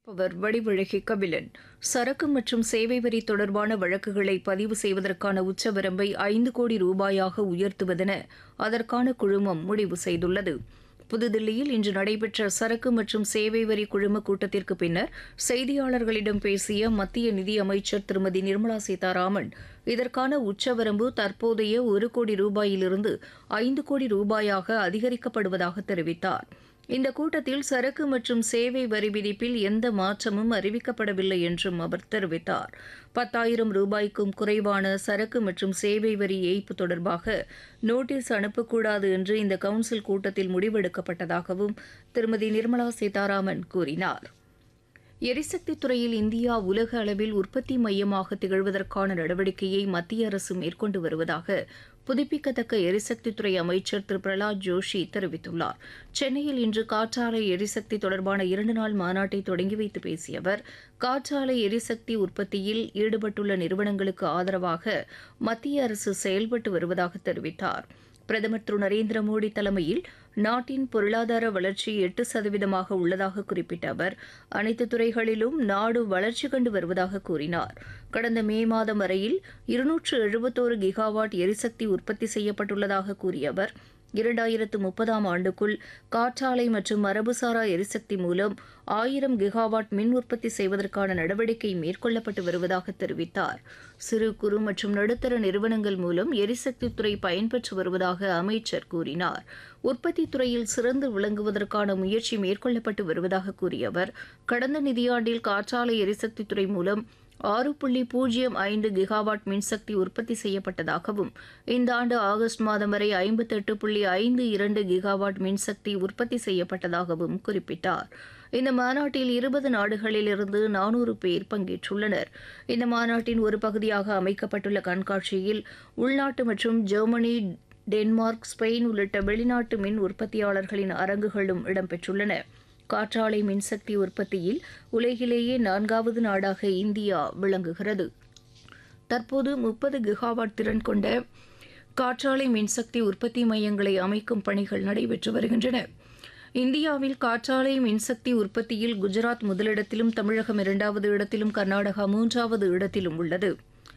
அவர் வடிவழகி கபிலன் சரக்கு மற்றும் சேவை வரி தொடர்பான வழக்குகளை பதிவு செய்வதற்கான உச்சவரம்பை ஐந்து கோடி ரூபாயாக உயர்த்துவதென அதற்கான குழுமம் முடிவு செய்துள்ளது புதுதில்லியில் இன்று நடைபெற்ற சரக்கு மற்றும் சேவை வரி குழும கூட்டத்திற்கு பின்னர் செய்தியாளர்களிடம் பேசிய மத்திய நிதியமைச்சர் திருமதி நிர்மலா சீதாராமன் இதற்கான உச்சவரம்பு தற்போதைய ஒரு கோடி ரூபாயிலிருந்து ஐந்து கோடி ரூபாயாக அதிகரிக்கப்படுவதாக தெரிவித்தார் இந்த கூட்டத்தில் சரக்கு மற்றும் சேவை வரி விதிப்பில் எந்த மாற்றமும் அறிவிக்கப்படவில்லை என்றும் அவர் தெரிவித்தார் பத்தாயிரம் ரூபாய்க்கும் குறைவான சரக்கு மற்றும் சேவை வரி ஏய்ப்பு தொடர்பாக நோட்டீஸ் அனுப்பக்கூடாது என்று இந்த கவுன்சில் கூட்டத்தில் முடிவெடுக்கப்பட்டதாகவும் திருமதி நிர்மலா சீதாராமன் கூறினார் எரிசக்தி துறையில் இந்தியா உலக அளவில் உற்பத்தி மையமாக திகழ்வதற்கான நடவடிக்கையை மத்திய அரசு மேற்கொண்டு வருவதாக புதுப்பிக்கத்தக்க எரிசக்தித்துறை அமைச்சர் திரு பிரகலாத் ஜோஷி தெரிவித்துள்ளார் சென்னையில் இன்று காற்றாலை எரிசக்தி தொடர்பான இரண்டு நாள் மாநாட்டை தொடங்கி வைத்து பேசிய அவர் காற்றாலை எரிசக்தி உற்பத்தியில் ஈடுபட்டுள்ள நிறுவனங்களுக்கு ஆதரவாக மத்திய அரசு செயல்பட்டு வருவதாக தெரிவித்தார் பிரதமர் திரு நரேந்திர மோடி தலைமையில் நாட்டின் பொருளாதார வளர்ச்சி எட்டு சதவீதமாக உள்ளதாக குறிப்பிட்ட அவர் அனைத்து துறைகளிலும் நாடு வளர்ச்சி கண்டு வருவதாக கூறினார் கடந்த மே மாதம் வரையில் இருநூற்று எழுபத்தோரு கிகாவாட் எரிசக்தி உற்பத்தி செய்யப்பட்டுள்ளதாக கூறிய அவர் இரண்டாயிரத்து முப்பதாம் ஆண்டுக்குள் காற்றாலை மற்றும் மரபுசாரா எரிசக்தி மூலம் ஆயிரம் கிகாவாட் மின் உற்பத்தி செய்வதற்கான நடவடிக்கை மேற்கொள்ளப்பட்டு வருவதாக தெரிவித்தார் சிறு குறு மற்றும் நடுத்தர நிறுவனங்கள் மூலம் எரிசக்தி துறை பயன்பெற்று வருவதாக அமைச்சர் கூறினார் உற்பத்தி துறையில் சிறந்து விளங்குவதற்கான முயற்சி மேற்கொள்ளப்பட்டு வருவதாக கூறிய அவர் கடந்த நிதியாண்டில் காற்றாலை எரிசக்தி துறை மூலம் ஆறு புள்ளி பூஜ்ஜியம் ஐந்து கிகாவாட் மின்சக்தி உற்பத்தி செய்யப்பட்டதாகவும் இந்த ஆண்டு ஆகஸ்ட் மாதம் வரை ஐம்பத்தெட்டு புள்ளி ஐந்து இரண்டு கிகாவாட் மின்சக்தி உற்பத்தி செய்யப்பட்டதாகவும் குறிப்பிட்டார் இந்த மாநாட்டில் இருபது நாடுகளிலிருந்து நானூறு பேர் பங்கேற்றுள்ளனர் இந்த மாநாட்டின் ஒரு பகுதியாக அமைக்கப்பட்டுள்ள கண்காட்சியில் உள்நாட்டு மற்றும் ஜெர்மனி டென்மார்க் ஸ்பெயின் உள்ளிட்ட வெளிநாட்டு மின் உற்பத்தியாளர்களின் அரங்குகளும் இடம்பெற்றுள்ளன காற்றாலை மின்சக்தி உற்பத்தியில் உலகிலேயே நான்காவது நாடாக இந்தியா விளங்குகிறது தற்போது முப்பது கிகாவாட் திறன் கொண்ட காற்றாலை மின்சக்தி உற்பத்தி மையங்களை அமைக்கும் பணிகள் நடைபெற்று வருகின்றன இந்தியாவில் காற்றாலை மின்சக்தி உற்பத்தியில் குஜராத் முதலிடத்திலும் தமிழகம் இரண்டாவது இடத்திலும் கர்நாடகா மூன்றாவது இடத்திலும் உள்ளது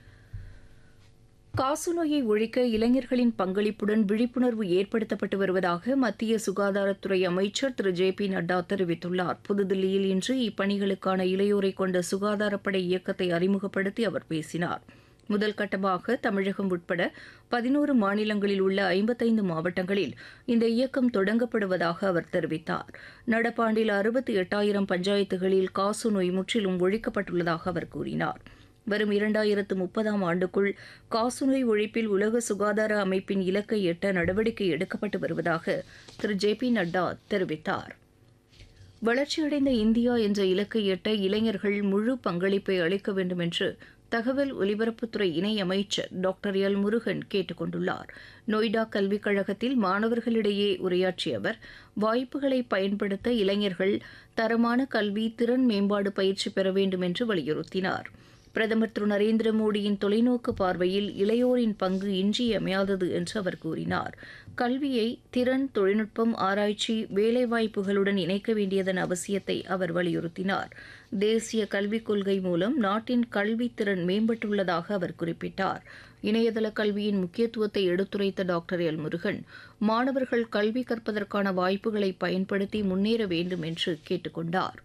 காசநோயை ஒழிக்க இளைஞர்களின் பங்களிப்புடன் விழிப்புணர்வு ஏற்படுத்தப்பட்டு வருவதாக மத்திய சுகாதாரத்துறை அமைச்சர் திரு ஜே பி நட்டா தெரிவித்துள்ளார் புதுதில்லியில் இன்று இப்பணிகளுக்கான இளையோரை கொண்ட சுகாதாரப்படை இயக்கத்தை அறிமுகப்படுத்தி அவர் பேசினார் முதல் கட்டமாக தமிழகம் உட்பட பதினோரு மாநிலங்களில் உள்ள ஐம்பத்தைந்து மாவட்டங்களில் இந்த இயக்கம் தொடங்கப்படுவதாக அவர் தெரிவித்தார் நடப்பாண்டில் அறுபத்தி எட்டாயிரம் பஞ்சாயத்துகளில் காசநோய் முற்றிலும் ஒழிக்கப்பட்டுள்ளதாக அவர் கூறினார் வரும் இரண்டாயிரத்து முப்பதாம் ஆண்டுக்குள் காசநோய் ஒழிப்பில் உலக சுகாதார அமைப்பின் இலக்கை எட்ட நடவடிக்கை எடுக்கப்பட்டு வருவதாக திரு ஜே பி நட்டா தெரிவித்தார் வளர்ச்சியடைந்த இந்தியா என்ற இலக்கை எட்ட இளைஞர்கள் முழு பங்களிப்பை அளிக்க வேண்டும் என்று தகவல் ஒலிபரப்புத்துறை இணையமைச்சர் டாக்டர் எல் முருகன் கேட்டுக் கொண்டுள்ளார் நொய்டா கல்விக் கழகத்தில் மாணவர்களிடையே உரையாற்றிய அவர் வாய்ப்புகளை பயன்படுத்த இளைஞர்கள் தரமான கல்வி திறன் மேம்பாடு பயிற்சி பெற வேண்டும் என்று வலியுறுத்தினார் பிரதமர் திரு நரேந்திர மோடியின் தொலைநோக்கு பார்வையில் இளையோரின் பங்கு இன்றியமையாதது என்று அவர் கூறினார் கல்வியை திறன் தொழில்நுட்பம் ஆராய்ச்சி வேலைவாய்ப்புகளுடன் இணைக்க வேண்டியதன் அவசியத்தை அவர் வலியுறுத்தினார் தேசிய கல்விக் கொள்கை மூலம் நாட்டின் கல்வித்திறன் மேம்பட்டுள்ளதாக அவர் குறிப்பிட்டார் இணையதள கல்வியின் முக்கியத்துவத்தை எடுத்துரைத்த டாக்டர் எல் முருகன் மாணவர்கள் கல்வி கற்பதற்கான வாய்ப்புகளை பயன்படுத்தி முன்னேற வேண்டும் என்று கேட்டுக் கொண்டார்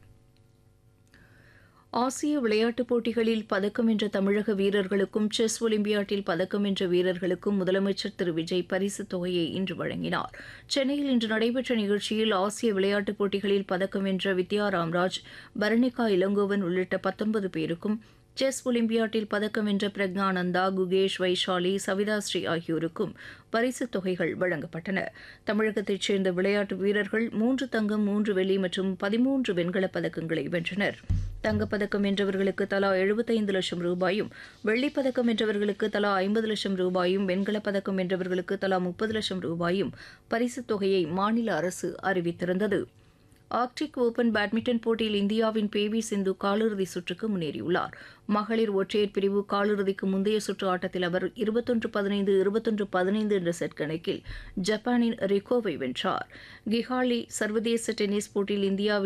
ஆசிய விளையாட்டுப் போட்டிகளில் பதக்கம் வென்ற தமிழக வீரர்களுக்கும் செஸ் ஒலிம்பியாட்டில் பதக்கம் வென்ற வீரர்களுக்கும் முதலமைச்சர் திரு விஜய் பரிசுத் தொகையை இன்று வழங்கினார் சென்னையில் இன்று நடைபெற்ற நிகழ்ச்சியில் ஆசிய விளையாட்டுப் போட்டிகளில் பதக்கம் வென்ற வித்யா ராம்ராஜ் பரணிகா இளங்கோவன் உள்ளிட்ட பத்தொன்பது பேருக்கும் செஸ் ஒலிம்பியாட்டில் பதக்கம் வென்ற பிரக்னானந்தா குகேஷ் வைஷாலி சவிதாஸ்ரீ ஆகியோருக்கும் பரிசுத் தொகைகள் வழங்கப்பட்டன தமிழகத்தைச் சேர்ந்த விளையாட்டு வீரர்கள் மூன்று தங்கம் மூன்று வெள்ளி மற்றும் பதிமூன்று வெண்கலப் பதக்கங்களை வென்றனர் தங்கப்பதக்கம் வென்றவர்களுக்கு தலா எழுபத்தைந்து லட்சம் ரூபாயும் வெள்ளிப்பதக்கம் வென்றவர்களுக்கு தலா ஐம்பது லட்சம் ரூபாயும் வெண்கலப் பதக்கம் வென்றவர்களுக்கு தலா முப்பது லட்சம் ரூபாயும் பரிசுத் தொகையை மாநில அரசு அறிவித்திருந்தது ஆர்க்டிக் ஓபன் பேட்மிண்டன் போட்டியில் இந்தியாவின் பி வி சிந்து காலிறுதி சுற்றுக்கு முன்னேறியுள்ளார் மகளிர் ஒற்றையர் பிரிவு காலிறுதிக்கு முந்தைய சுற்று ஆட்டத்தில் அவர் இருபத்தொன்று பதினைந்து இருபத்தொன்று பதினைந்து என்ற செட் கணக்கில் ஜப்பானின் ரிக்கோவை வென்றார் கிஹாலி சர்வதேச டென்னிஸ் போட்டியில் இந்தியாவின்